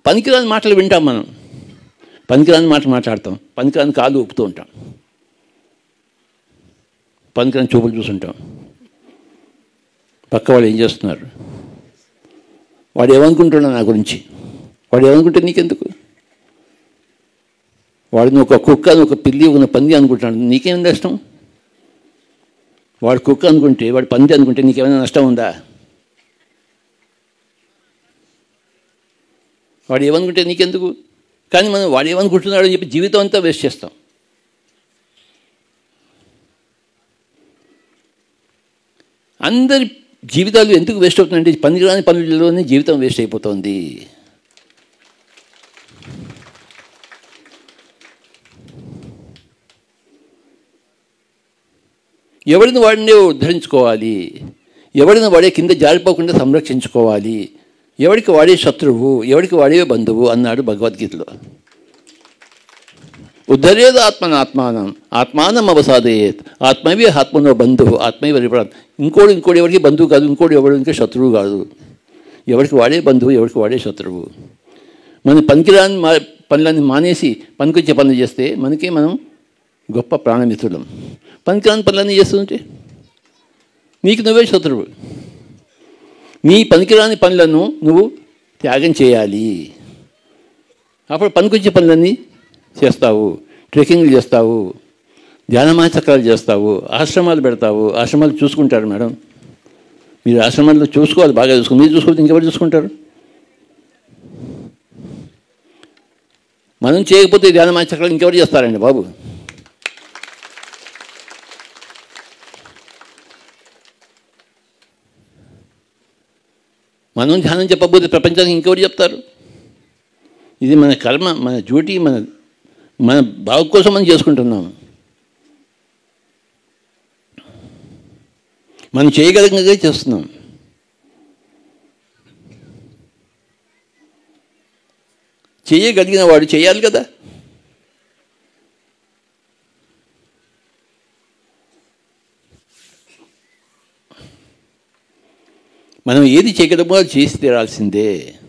పనికిరాని మాటలు వింటాం మనం పనికిరాని మాట మాట్లాడతాం పనికిరాని కాలు ఊపుతూ ఉంటాం పనికిరాని చూపులు చూసుంటాం పక్క వాళ్ళు ఏం చేస్తున్నారు వాడు ఏమనుకుంటున్నాడు నా గురించి వాడు ఏమనుకుంటే నీకెందుకు వాడిని ఒక కుక్క అని ఒక పిల్లి ఒక పంది అనుకుంటున్నాడు నీకేం నష్టం వాడు కుక్క అనుకుంటే వాడు పంది అనుకుంటే నీకేమైనా నష్టం ఉందా వాడు ఏమనుకుంటే నీకెందుకు కానీ మనం వాడు ఏమనుకుంటున్నాడు అని చెప్పి జీవితం అంతా వేస్ట్ చేస్తాం అందరి జీవితాలు ఎందుకు వేస్ట్ అవుతుందంటే పనికిరాని పనులలోనే జీవితం వేస్ట్ అయిపోతుంది ఎవరిని వాడిని ఉద్ధరించుకోవాలి ఎవరిని వాడే కింద జారిపోకుండా సంరక్షించుకోవాలి ఎవరికి వాడే శత్రువు ఎవరికి వాడే బంధువు అన్నాడు భగవద్గీతలో ఉద్ధరేది ఆత్మన ఆత్మానం ఆత్మానం అవసాదేత్ ఆత్మవే ఆత్మనో బంధువు ఆత్మవే పరిపడం ఇంకోడు ఇంకోటి ఎవరికి బంధువు కాదు ఇంకోటి ఎవడు ఇంకా శత్రువు కాదు ఎవరికి వాడే బంధువు ఎవరికి వాడే శత్రువు మన పనికిరాని మా పనులన్నీ మానేసి పనికొచ్చే పనులు చేస్తే మనకే మనం గొప్ప ప్రాణమిత్రులం పనికిరాని పనులన్నీ చేస్తుంటే నీకు నువ్వే శత్రువు నీ పనికిరాని పనులను నువ్వు త్యాగం చేయాలి అప్పుడు పనికొచ్చే పనులన్నీ చేస్తావు ట్రెక్కింగ్లు చేస్తావు ధ్యానమాచక్రాలు చేస్తావు ఆశ్రమాలు పెడతావు ఆశ్రమాలు చూసుకుంటారు మేడం మీరు ఆశ్రమాల్లో చూసుకోవాలి బాగా చూసుకోవాలి మీరు చూసుకోవాలి ఇంకెవరు చూసుకుంటారు మనం చేయకపోతే ధ్యానమాచక్రాలు ఇంకెవరు చేస్తారండి బాబు మనం ధ్యానం చెప్పకపోతే ప్రపంచానికి ఇంకెవరు చెప్తారు ఇది మన కర్మ మన డ్యూటీ మన మన బాగు కోసం మనం చేసుకుంటున్నాం మనం చేయగలిగినదే చేస్తున్నాం చేయగలిగిన వాడు చేయాలి కదా మనం ఏది చేయగలమో అది చేసి తీరాల్సిందే